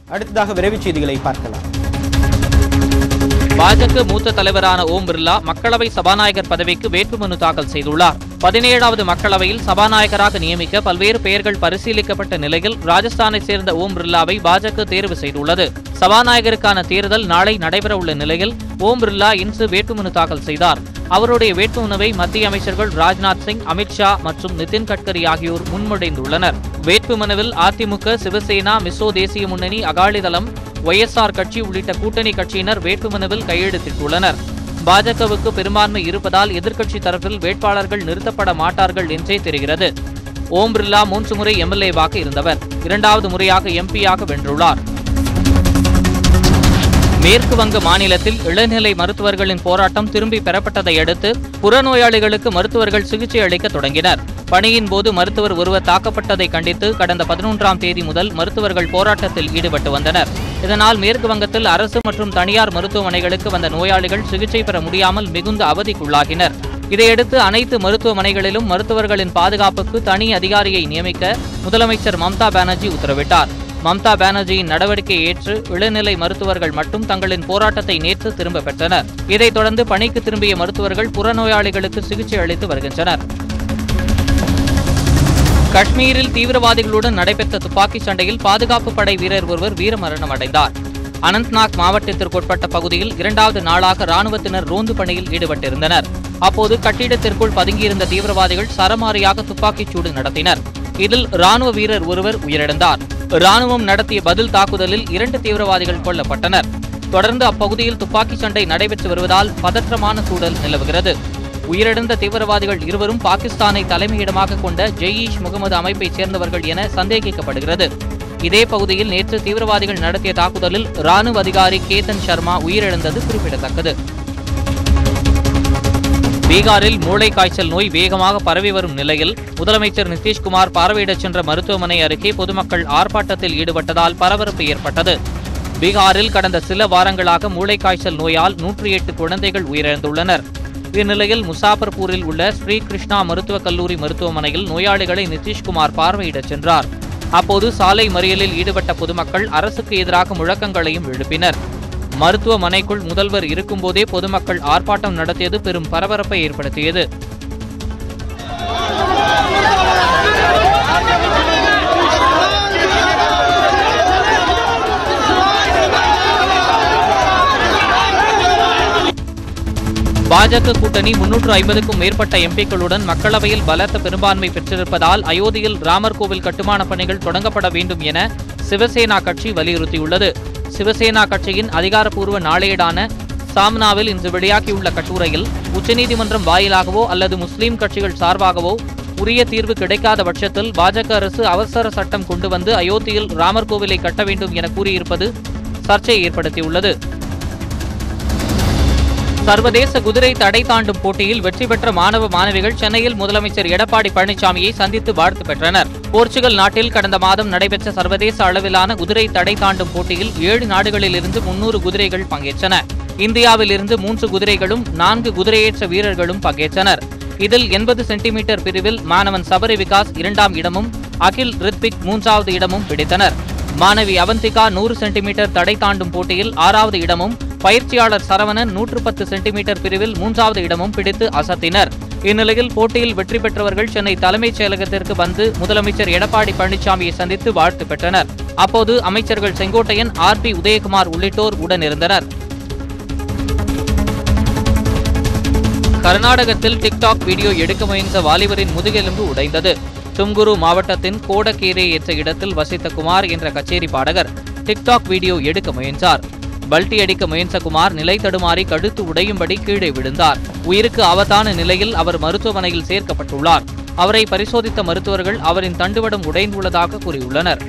அடுத்ததாக விரைவுச் செய்திகளை பார்க்கலாம் பாஜக மூத்த தலைவரான ஓம் பிர்லா மக்களவை சபாநாயகர் பதவிக்கு வேட்புமனு தாக்கல் செய்துள்ளார் பதினேழாவது மக்களவையில் சபாநாயகராக நியமிக்க பல்வேறு பெயர்கள் பரிசீலிக்கப்பட்ட நிலையில் ராஜஸ்தானை சேர்ந்த ஓம் பிர்லாவை பாஜக தேர்வு செய்துள்ளது சபாநாயகருக்கான தேர்தல் நாளை நடைபெறவுள்ள நிலையில் ஓம் பிர்லா இன்று வேட்புமனு தாக்கல் செய்தார் அவருடைய வேட்புமனுவை மத்திய அமைச்சர்கள் ராஜ்நாத் சிங் அமித்ஷா மற்றும் நிதின் கட்கரி ஆகியோர் முன்மொழிந்துள்ளனர் வேட்புமனுவில் அதிமுக சிவசேனா மிசோ தேசிய முன்னணி அகாலிதளம் ஒய்எஸ்ஆர் கட்சி உள்ளிட்ட கூட்டணி கட்சியினர் வேட்புமனுவில் கையெழுத்திட்டுள்ளனர் பாஜகவுக்கு பெரும்பான்மை இருப்பதால் எதிர்க்கட்சி தரப்பில் வேட்பாளர்கள் நிறுத்தப்பட மாட்டார்கள் என்றே தெரிகிறது ஓம் பிர்லா மூன்று முறை எம்எல்ஏவாக இருந்தவர் இரண்டாவது முறையாக எம்பியாக வென்றுள்ளார் மேற்கு வங்க மாநிலத்தில் இளநிலை மருத்துவர்களின் போராட்டம் திரும்பி பெறப்பட்டதை அடுத்து புறநோயாளிகளுக்கு மருத்துவர்கள் சிகிச்சை அளிக்க தொடங்கினர் பணியின் போது மருத்துவர் ஒருவர் தாக்கப்பட்டதை கண்டித்து கடந்த பதினொன்றாம் தேதி முதல் மருத்துவர்கள் போராட்டத்தில் ஈடுபட்டு வந்தனர் இதனால் மேற்கு வங்கத்தில் அரசு மற்றும் தனியார் மருத்துவமனைகளுக்கு வந்த நோயாளிகள் சிகிச்சை பெற முடியாமல் மிகுந்த அவதிக்குள்ளாகினர் இதையடுத்து அனைத்து மருத்துவமனைகளிலும் மருத்துவர்களின் பாதுகாப்புக்கு தனி அதிகாரியை நியமிக்க முதலமைச்சர் மம்தா பானர்ஜி உத்தரவிட்டார் மம்தா பானர்ஜியின் நடவடிக்கையை ஏற்று இளநிலை மருத்துவர்கள் மட்டும் தங்களின் போராட்டத்தை நேற்று திரும்ப பெற்றனர் இதைத் தொடர்ந்து பணிக்கு திரும்பிய மருத்துவர்கள் புறநோயாளிகளுக்கு சிகிச்சை அளித்து வருகின்றனர் காஷ்மீரில் தீவிரவாதிகளுடன் நடைபெற்ற துப்பாக்கிச் சண்டையில் பாதுகாப்பு படை வீரர் ஒருவர் வீரமரணம் அடைந்தார் அனந்த்நாக் மாவட்டத்திற்குட்பட்ட பகுதியில் இரண்டாவது நாளாக ராணுவத்தினர் ரோந்து பணியில் ஈடுபட்டிருந்தனர் அப்போது கட்டிடத்திற்குள் பதுங்கியிருந்த தீவிரவாதிகள் சரமாரியாக துப்பாக்கிச் சூடு நடத்தினர் இதில் ராணுவ வீரர் ஒருவர் உயிரிழந்தார் ராணுவம் நடத்திய பதில் தாக்குதலில் இரண்டு தீவிரவாதிகள் கொல்லப்பட்டனர் தொடர்ந்து அப்பகுதியில் துப்பாக்கிச் சண்டை நடைபெற்று வருவதால் பதற்றமான சூழல் நிலவுகிறது உயிரிழந்த தீவிரவாதிகள் இருவரும் பாகிஸ்தானை தலைமையிடமாக கொண்ட ஜெயிஷ் முகமது அமைப்பைச் சேர்ந்தவர்கள் என சந்தேகிக்கப்படுகிறது இதே பகுதியில் நேற்று தீவிரவாதிகள் நடத்திய தாக்குதலில் ராணுவ அதிகாரி கேதன் சர்மா உயிரிழந்தது குறிப்பிடத்தக்கது பீகாரில் மூளை காய்ச்சல் நோய் வேகமாக பரவி வரும் நிலையில் முதலமைச்சர் நிதிஷ்குமார் பார்வையிடச் சென்ற மருத்துவமனை அருகே பொதுமக்கள் ஆர்ப்பாட்டத்தில் ஈடுபட்டதால் பரபரப்பு ஏற்பட்டது பீகாரில் கடந்த சில வாரங்களாக மூளைக்காய்ச்சல் நோயால் நூற்றி எட்டு குழந்தைகள் உயிரிழந்துள்ளனர் இந்நிலையில் முசாபர்பூரில் உள்ள ஸ்ரீ கிருஷ்ணா மருத்துவக் கல்லூரி மருத்துவமனையில் நோயாளிகளை நிதிஷ்குமார் பார்வையிடச் சென்றார் அப்போது சாலை மறியலில் ஈடுபட்ட பொதுமக்கள் அரசுக்கு எதிராக முழக்கங்களையும் எழுப்பினர் மருத்துவமனைக்குள் முதல்வர் இருக்கும்போதே பொதுமக்கள் ஆர்ப்பாட்டம் நடத்தியது பெரும் பரபரப்பை ஏற்படுத்தியது பாஜக கூட்டணி முன்னூற்று ஐம்பதுக்கும் மேற்பட்ட எம்பிக்களுடன் மக்களவையில் பலத்த பெரும்பான்மை பெற்றிருப்பதால் அயோத்தியில் ராமர் கோவில் கட்டுமான பணிகள் தொடங்கப்பட வேண்டும் என சிவசேனா கட்சி வலியுறுத்தியுள்ளது சிவசேனா கட்சியின் அதிகாரப்பூர்வ நாளேடான சாம்னாவில் இன்று வெளியாகியுள்ள கட்டுரையில் உச்சநீதிமன்றம் வாயிலாகவோ அல்லது முஸ்லீம் கட்சிகள் சார்பாகவோ உரிய தீர்வு கிடைக்காத பட்சத்தில் பாஜக அரசு அவசர சட்டம் கொண்டு வந்து அயோத்தியில் ராமர் கோவிலை கட்ட வேண்டும் என கூறியிருப்பது சர்ச்சையை ஏற்படுத்தியுள்ளது சர்வதேச குதிரை தடை தாண்டும் போட்டியில் வெற்றி பெற்ற மாணவ மாணவிகள் சென்னையில் முதலமைச்சர் எடப்பாடி பழனிசாமியை சந்தித்து வாழ்த்து பெற்றனர் போர்ச்சுகல் நாட்டில் கடந்த மாதம் நடைபெற்ற சர்வதேச அளவிலான குதிரை தடை தாண்டும் போட்டியில் ஏழு நாடுகளிலிருந்து முன்னூறு குதிரைகள் பங்கேற்றன இந்தியாவில் இருந்து மூன்று குதிரைகளும் நான்கு குதிரையேற்ற வீரர்களும் பங்கேற்றனர் இதில் எண்பது சென்டிமீட்டர் பிரிவில் மாணவன் சபரி விகாஸ் இரண்டாம் இடமும் அகில் ரித்விக் மூன்றாவது இடமும் பிடித்தனர் மாணவி அவந்திகா நூறு சென்டிமீட்டர் தடை தாண்டும் போட்டியில் ஆறாவது இடமும் பயிற்சியாளர் சரவணன் நூற்று பத்து சென்டிமீட்டர் பிரிவில் மூன்றாவது இடமும் பிடித்து அசத்தினர் இந்நிலையில் போட்டியில் வெற்றி பெற்றவர்கள் சென்னை தலைமைச் செயலகத்திற்கு வந்து முதலமைச்சர் எடப்பாடி பழனிசாமியை சந்தித்து வாழ்த்து பெற்றனர் அப்போது அமைச்சர்கள் செங்கோட்டையன் ஆர் பி உதயகுமார் உள்ளிட்டோர் உடனிருந்தனர் கர்நாடகத்தில் டிக்டாக் வீடியோ எடுக்க முயன்ற வாலிபரின் முதுகெலும்பு உடைந்தது தும்குரு மாவட்டத்தின் கோடகேரே என்ற இடத்தில் வசித்த குமார் என்ற கச்சேரி பாடகர் டிக்டாக் வீடியோ எடுக்க முயன்றார் பல்டி அடிக்க முயன்ற குமார் நிலை தடுமாறி கழுத்து உடையும்படி கீழே விழுந்தார் உயிருக்கு ஆபத்தான நிலையில் அவர் மருத்துவமனையில் சேர்க்கப்பட்டுள்ளார் அவரை பரிசோதித்த மருத்துவர்கள் அவரின் தண்டுவடம் உடைந்துள்ளதாக கூறியுள்ளனர்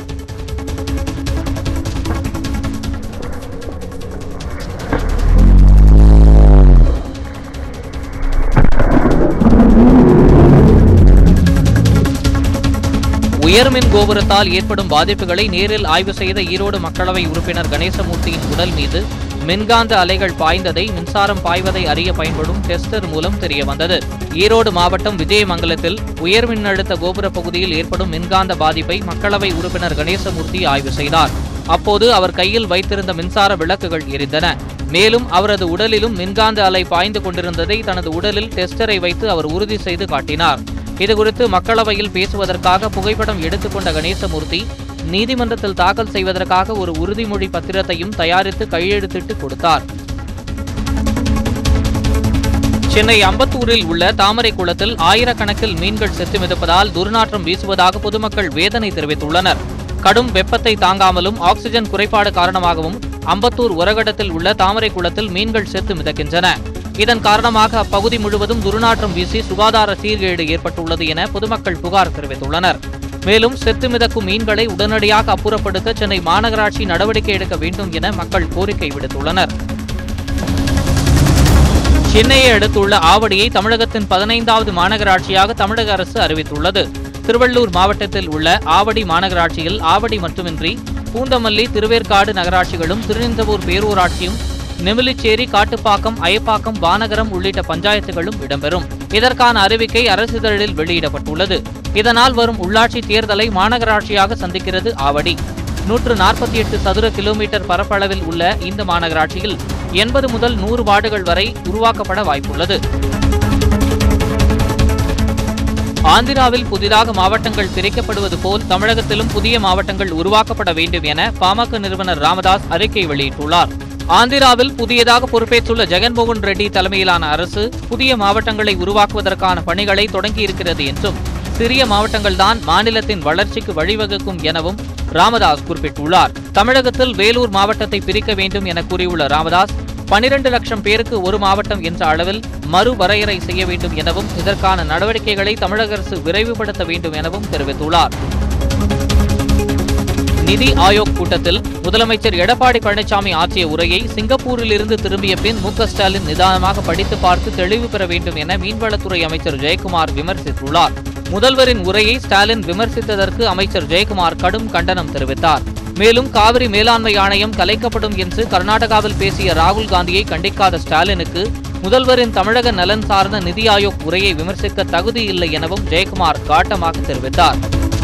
உயர்மின் கோபுரத்தால் ஏற்படும் பாதிப்புகளை நேரில் ஆய்வு செய்த ஈரோடு மக்களவை உறுப்பினர் கணேசமூர்த்தியின் உடல் மீது மின்காந்த அலைகள் பாய்ந்ததை மின்சாரம் பாய்வதை அறிய பயன்படும் டெஸ்டர் மூலம் தெரியவந்தது ஈரோடு மாவட்டம் விஜயமங்கலத்தில் உயர் மின்னழுத்த கோபுர பகுதியில் ஏற்படும் மின்காந்த பாதிப்பை மக்களவை உறுப்பினர் கணேசமூர்த்தி ஆய்வு செய்தார் அப்போது அவர் கையில் வைத்திருந்த மின்சார விளக்குகள் எரிந்தன மேலும் அவரது உடலிலும் மின்காந்த அலை பாய்ந்து கொண்டிருந்ததை தனது உடலில் டெஸ்டரை வைத்து அவர் உறுதி செய்து காட்டினார் இதுகுறித்து மக்களவையில் பேசுவதற்காக புகைப்படம் எடுத்துக்கொண்ட கணேசமூர்த்தி நீதிமன்றத்தில் தாக்கல் செய்வதற்காக ஒரு உறுதிமொழி பத்திரத்தையும் தயாரித்து கையெழுத்திட்டு கொடுத்தார் சென்னை அம்பத்தூரில் உள்ள தாமரை குளத்தில் ஆயிரக்கணக்கில் மீன்கள் செத்து மிதப்பதால் துர்நாற்றம் வீசுவதாக பொதுமக்கள் வேதனை தெரிவித்துள்ளனர் கடும் வெப்பத்தை தாங்காமலும் ஆக்ஸிஜன் குறைபாடு காரணமாகவும் அம்பத்தூர் உரகடத்தில் உள்ள தாமரை குளத்தில் மீன்கள் செத்து மிதக்கின்றன இதன் காரணமாக அப்பகுதி முழுவதும் துர்நாற்றம் வீசி சுகாதார சீர்கேடு ஏற்பட்டுள்ளது என பொதுமக்கள் புகார் தெரிவித்துள்ளனர் மேலும் செத்து மிதக்கும் மீன்களை உடனடியாக அப்புறப்படுத்த சென்னை மாநகராட்சி நடவடிக்கை எடுக்க வேண்டும் என மக்கள் கோரிக்கை விடுத்துள்ளனர் சென்னையை அடுத்துள்ள ஆவடியை தமிழகத்தின் பதினைந்தாவது மாநகராட்சியாக தமிழக அரசு அறிவித்துள்ளது திருவள்ளூர் மாவட்டத்தில் உள்ள ஆவடி மாநகராட்சியில் ஆவடி மட்டுமின்றி பூந்தமல்லி திருவேற்காடு நகராட்சிகளும் திருநின்றவூர் பேரூராட்சியும் நெமிலிச்சேரி காட்டுப்பாக்கம் அயப்பாக்கம் வானகரம் உள்ளிட்ட பஞ்சாயத்துகளும் இடம்பெறும் இதற்கான அறிவிக்கை அரசிதழில் வெளியிடப்பட்டுள்ளது இதனால் வரும் உள்ளாட்சி தேர்தலை மாநகராட்சியாக சந்திக்கிறது ஆவடி நூற்று நாற்பத்தி எட்டு சதுர கிலோமீட்டர் பரப்பளவில் உள்ள இந்த மாநகராட்சியில் எண்பது முதல் நூறு வார்டுகள் வரை உருவாக்கப்பட வாய்ப்புள்ளது ஆந்திராவில் புதிதாக மாவட்டங்கள் பிரிக்கப்படுவது போல் தமிழகத்திலும் புதிய மாவட்டங்கள் உருவாக்கப்பட வேண்டும் என பாமக நிறுவனர் ராமதாஸ் அறிக்கை வெளியிட்டுள்ளார் ஆந்திராவில் புதியதாக பொறுப்பேற்றுள்ள ஜெகன்மோகன் ரெட்டி தலைமையிலான அரசு புதிய மாவட்டங்களை உருவாக்குவதற்கான பணிகளை தொடங்கியிருக்கிறது என்றும் சிறிய மாவட்டங்கள்தான் மாநிலத்தின் வளர்ச்சிக்கு வழிவகுக்கும் எனவும் ராமதாஸ் குறிப்பிட்டுள்ளார் தமிழகத்தில் வேலூர் மாவட்டத்தை பிரிக்க வேண்டும் என கூறியுள்ள ராமதாஸ் பனிரெண்டு லட்சம் பேருக்கு ஒரு மாவட்டம் என்ற அளவில் மறுவரையறை செய்ய வேண்டும் எனவும் இதற்கான நடவடிக்கைகளை தமிழக அரசு விரைவுபடுத்த வேண்டும் எனவும் தெரிவித்துள்ளார் நிதி ஆயோக் கூட்டத்தில் முதலமைச்சர் எடப்பாடி பழனிசாமி ஆற்றிய உரையை சிங்கப்பூரில் இருந்து திரும்பிய பின் மு க ஸ்டாலின் நிதானமாக படித்து பார்த்து தெளிவு பெற வேண்டும் என மீன்வளத்துறை அமைச்சர் ஜெயக்குமார் விமர்சித்துள்ளார் முதல்வரின் உரையை ஸ்டாலின் விமர்சித்ததற்கு அமைச்சர் ஜெயக்குமார் கடும் கண்டனம் தெரிவித்தார் மேலும் காவிரி மேலாண்மை ஆணையம் கலைக்கப்படும் என்று கர்நாடகாவில் பேசிய ராகுல் காந்தியை கண்டிக்காத ஸ்டாலினுக்கு முதல்வரின் தமிழக நலன் சார்ந்த நிதி ஆயோக் உரையை விமர்சிக்க தகுதி இல்லை எனவும் ஜெயக்குமார் காட்டமாக தெரிவித்தார்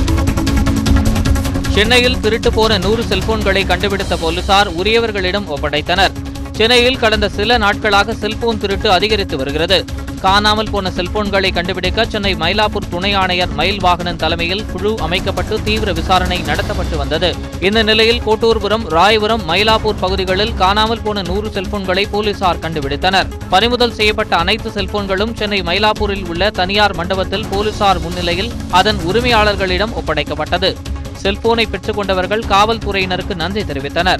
சென்னையில் திருட்டு போன நூறு செல்போன்களை கண்டுபிடித்த போலீசார் உரியவர்களிடம் ஒப்படைத்தனர் சென்னையில் கடந்த சில நாட்களாக செல்போன் திருட்டு அதிகரித்து வருகிறது காணாமல் போன செல்போன்களை கண்டுபிடிக்க சென்னை மயிலாப்பூர் துணை ஆணையர் மயில் வாகனன் தலைமையில் குழு அமைக்கப்பட்டு தீவிர விசாரணை நடத்தப்பட்டு வந்தது இந்த நிலையில் கோட்டூர்புரம் ராயபுரம் மயிலாப்பூர் பகுதிகளில் காணாமல் போன நூறு செல்போன்களை போலீசார் கண்டுபிடித்தனர் பறிமுதல் செய்யப்பட்ட அனைத்து செல்போன்களும் சென்னை மயிலாப்பூரில் உள்ள தனியார் மண்டபத்தில் போலீசார் முன்னிலையில் அதன் உரிமையாளர்களிடம் ஒப்படைக்கப்பட்டது செல்போனை பெற்றுக் கொண்டவர்கள் காவல்துறையினருக்கு நன்றி தெரிவித்தனர்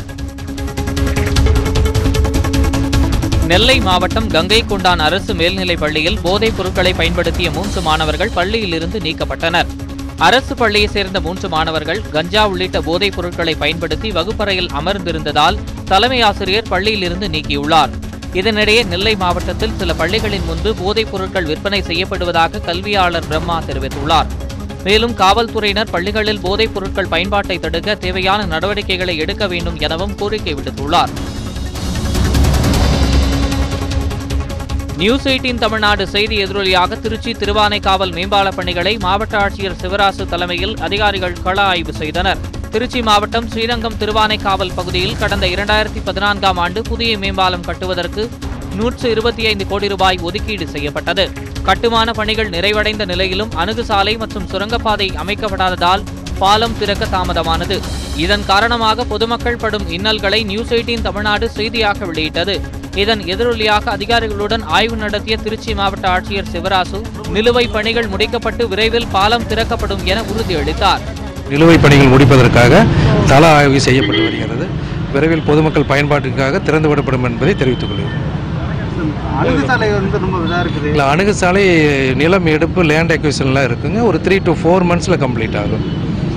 நெல்லை மாவட்டம் கங்கை கொண்டான் அரசு மேல்நிலைப் பள்ளியில் போதைப் பொருட்களை பயன்படுத்திய மூன்று மாணவர்கள் பள்ளியிலிருந்து நீக்கப்பட்டனர் அரசு பள்ளியைச் சேர்ந்த மூன்று மாணவர்கள் கஞ்சா உள்ளிட்ட போதைப் பொருட்களை பயன்படுத்தி வகுப்பறையில் அமர்ந்திருந்ததால் தலைமை ஆசிரியர் பள்ளியிலிருந்து நீக்கியுள்ளார் இதனிடையே நெல்லை மாவட்டத்தில் சில பள்ளிகளின் முன்பு போதைப் பொருட்கள் விற்பனை செய்யப்படுவதாக கல்வியாளர் பிரம்மா தெரிவித்துள்ளார் மேலும் காவல்துறையினர் பள்ளிகளில் போதைப் பொருட்கள் பயன்பாட்டை தடுக்க தேவையான நடவடிக்கைகளை எடுக்க வேண்டும் எனவும் கோரிக்கை விடுத்துள்ளார் நியூஸ் எயிட்டீன் தமிழ்நாடு செய்தி எதிரொலியாக திருச்சி திருவானைக்காவல் மேம்பால பணிகளை மாவட்ட ஆட்சியர் சிவராசு தலைமையில் அதிகாரிகள் கள ஆய்வு செய்தனர் திருச்சி மாவட்டம் ஸ்ரீரங்கம் திருவானைக்காவல் பகுதியில் கடந்த இரண்டாயிரத்தி பதினான்காம் ஆண்டு புதிய மேம்பாலம் கட்டுவதற்கு நூற்று இருபத்தி ஐந்து கோடி ரூபாய் ஒதுக்கீடு செய்யப்பட்டது கட்டுமான பணிகள் நிறைவடைந்த நிலையிலும் அணுகுசாலை மற்றும் சுரங்கப்பாதை அமைக்கப்படாததால் பாலம் திறக்க தாமதமானது இதன் காரணமாக பொதுமக்கள் படும் இன்னல்களை நியூஸ் எயிட்டீன் தமிழ்நாடு செய்தியாக வெளியிட்டது இதன் எதிரொலியாக அதிகாரிகளுடன் ஆய்வு நடத்திய திருச்சி மாவட்ட ஆட்சியர் சிவராசு நிலுவை பணிகள் முடிக்கப்பட்டு விரைவில் பாலம் திறக்கப்படும் என உறுதியளித்தார் நிலுவைப் பணிகள் முடிப்பதற்காக தள ஆய்வு செய்யப்பட்டு வருகிறது விரைவில் பொதுமக்கள் பயன்பாட்டிற்காக திறந்துவிடப்படும் என்பதை தெரிவித்துக் கொள்கிறேன் அணுகுசாலை வந்து ரொம்ப இதாக இருக்குது இல்லை அணுகுசாலை நிலம் எடுப்பு லேண்ட் அக்விஷன்லாம் இருக்குங்க ஒரு த்ரீ டு ஃபோர் மந்த்ஸில் கம்ப்ளீட் ஆகும்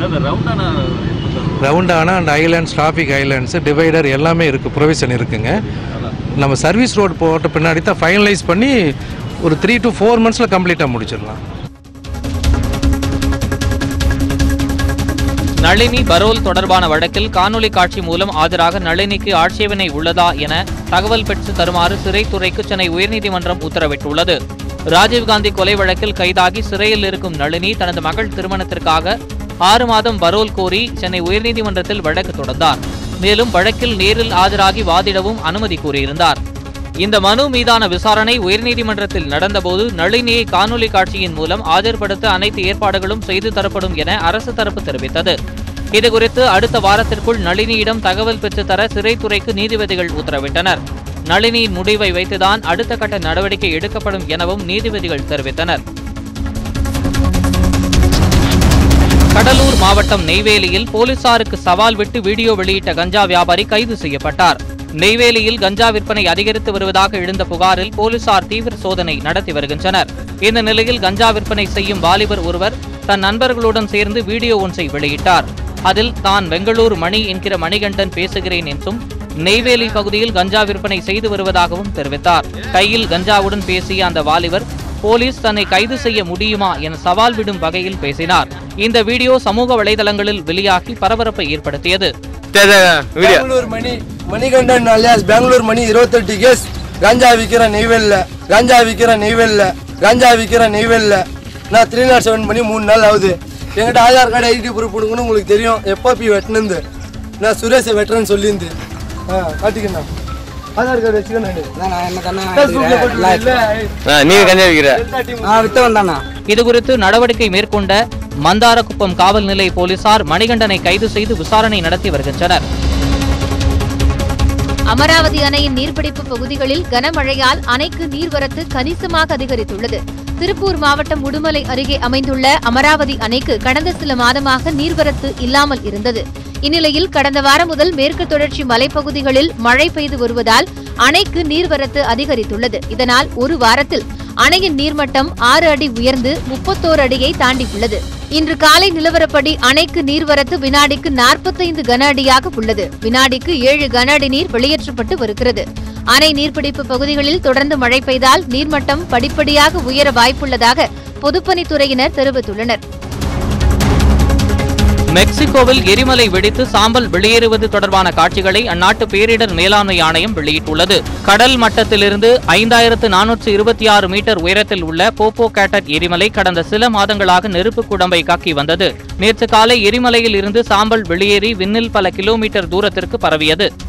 ரவுண்டானா and islands traffic islands divider எல்லாமே இருக்குது ப்ரொவிஷன் இருக்குங்க நம்ம சர்வீஸ் ரோடு போட்ட பின்னாடி தான் ஃபைனலைஸ் பண்ணி ஒரு த்ரீ டு ஃபோர் மந்த்ஸில் கம்ப்ளீட்டாக முடிச்சிடலாம் நளினி பரோல் தொடர்பான வழக்கில் காணொலி காட்சி மூலம் ஆஜராக நளினிக்கு ஆட்சேபனை உள்ளதா என தகவல் பெற்று தருமாறு சிறைத்துறைக்கு சென்னை உயர்நீதிமன்றம் உத்தரவிட்டுள்ளது ராஜீவ்காந்தி கொலை வழக்கில் கைதாகி சிறையில் இருக்கும் நளினி தனது மகள் திருமணத்திற்காக ஆறு மாதம் பரோல் கோரி சென்னை உயர்நீதிமன்றத்தில் வழக்கு தொடர்ந்தார் மேலும் வழக்கில் நேரில் ஆஜராகி வாதிடவும் அனுமதி கோரியிருந்தார் இந்த மனு மீதான விசாரணை உயர்நீதிமன்றத்தில் நடந்தபோது நளினியை காணொலி காட்சியின் மூலம் ஆஜர்படுத்த அனைத்து ஏற்பாடுகளும் செய்து தரப்படும் என அரசு தரப்பு தெரிவித்தது இதுகுறித்து அடுத்த வாரத்திற்குள் நளினியிடம் தகவல் பெற்றுத்தர சிறைத்துறைக்கு நீதிபதிகள் உத்தரவிட்டனர் நளினியின் முடிவை வைத்துதான் அடுத்த கட்ட நடவடிக்கை எடுக்கப்படும் எனவும் நீதிபதிகள் தெரிவித்தனர் கடலூர் மாவட்டம் நெய்வேலியில் போலீசாருக்கு சவால் விட்டு வீடியோ வெளியிட்ட கஞ்சா வியாபாரி கைது செய்யப்பட்டார் நெய்வேலியில் கஞ்சா விற்பனை அதிகரித்து வருவதாக எழுந்த புகாரில் போலீசார் தீவிர சோதனை நடத்தி வருகின்றனர் இந்த நிலையில் கஞ்சா விற்பனை செய்யும் வாலிபர் ஒருவர் தன் நண்பர்களுடன் சேர்ந்து வீடியோ ஒன்றை வெளியிட்டார் அதில் தான் பெங்களூரு மணி என்கிற மணிகண்டன் பேசுகிறேன் என்றும் நெய்வேலி பகுதியில் கஞ்சா விற்பனை செய்து வருவதாகவும் தெரிவித்தார் கையில் கஞ்சாவுடன் பேசிய அந்த வாலிபர் போலீஸ் தன்னை கைது செய்ய முடியுமா என சவால் விடும் வகையில் பேசினார் இந்த வீடியோ சமூக வலைதளங்களில் வெளியாகி பரபரப்பை ஏற்படுத்தியது பெங்களூர் மணி மணிகண்டன் அலியாஸ் பெங்களூர் மணி இருபத்தெட்டு கேஸ் கஞ்சா விற்கிற நெய்வேல்ல கஞ்சா விற்கிற நெய்வேல்ல கஞ்சா விற்கிற நெய்வேல்ல நான் த்ரீ நாட் செவன் பண்ணி மூணு நாள் ஆகுது என்கிட்ட ஆதார் கார்டு ஐடி ப்ரூஃப் கொடுக்கணும் உங்களுக்கு தெரியும் எப்போ பி வெட்டினது நான் சுரேஷை வெட்டுறேன்னு சொல்லியிருந்து ஆ காட்டிக்கண்ணா ஆதார் கார்டு வச்சுக்கணும் நீங்க கஞ்சா விற்கிற நான் வித்தவன் தானா இதுகுறித்து நடவடிக்கை மேற்கொண்ட மந்தாரக்குப்பம் காவல் நிலைய போலீசார் மணிகண்டனை கைது செய்து விசாரணை நடத்தி வருகின்றனர் அமராவதி அணையின் நீர்பிடிப்பு பகுதிகளில் கனமழையால் அணைக்கு நீர்வரத்து கணிசமாக அதிகரித்துள்ளது திருப்பூர் மாவட்டம் உடுமலை அருகே அமைந்துள்ள அமராவதி அணைக்கு கடந்த சில மாதமாக நீர்வரத்து இல்லாமல் இருந்தது இந்நிலையில் கடந்த வாரம் முதல் மேற்கு தொடர்ச்சி மலைப்பகுதிகளில் மழை பெய்து வருவதால் அணைக்கு நீர்வரத்து அதிகரித்துள்ளது இதனால் ஒரு வாரத்தில் அணையின் நீர்மட்டம் ஆறு அடி உயர்ந்து முப்பத்தோரு அடியை தாண்டியுள்ளது இன்று காலை நிலவரப்படி அணைக்கு நீர்வரத்து வினாடிக்கு நாற்பத்தைந்து கன அடியாக உள்ளது வினாடிக்கு ஏழு கன அடி நீர் வெளியேற்றப்பட்டு வருகிறது அணை நீர்பிடிப்பு பகுதிகளில் தொடர்ந்து மழை பெய்தால் நீர்மட்டம் படிப்படியாக உயர வாய்ப்புள்ளதாக பொதுப்பணித்துறையினர் தெரிவித்துள்ளனர் மெக்சிகோவில் எரிமலை வெடித்து சாம்பல் வெளியேறுவது தொடர்பான காட்சிகளை அந்நாட்டு பேரிடர் மேலாண்மை ஆணையம் வெளியிட்டுள்ளது கடல் மட்டத்திலிருந்து ஐந்தாயிரத்து நானூற்று இருபத்தி ஆறு மீட்டர் உயரத்தில் உள்ள போப்போ கேட்டட் எரிமலை கடந்த சில மாதங்களாக நெருப்பு குடம்பை காக்கி வந்தது நேற்று காலை எரிமலையில் இருந்து சாம்பல் வெளியேறி விண்ணில் பல கிலோமீட்டர் தூரத்திற்கு பரவியது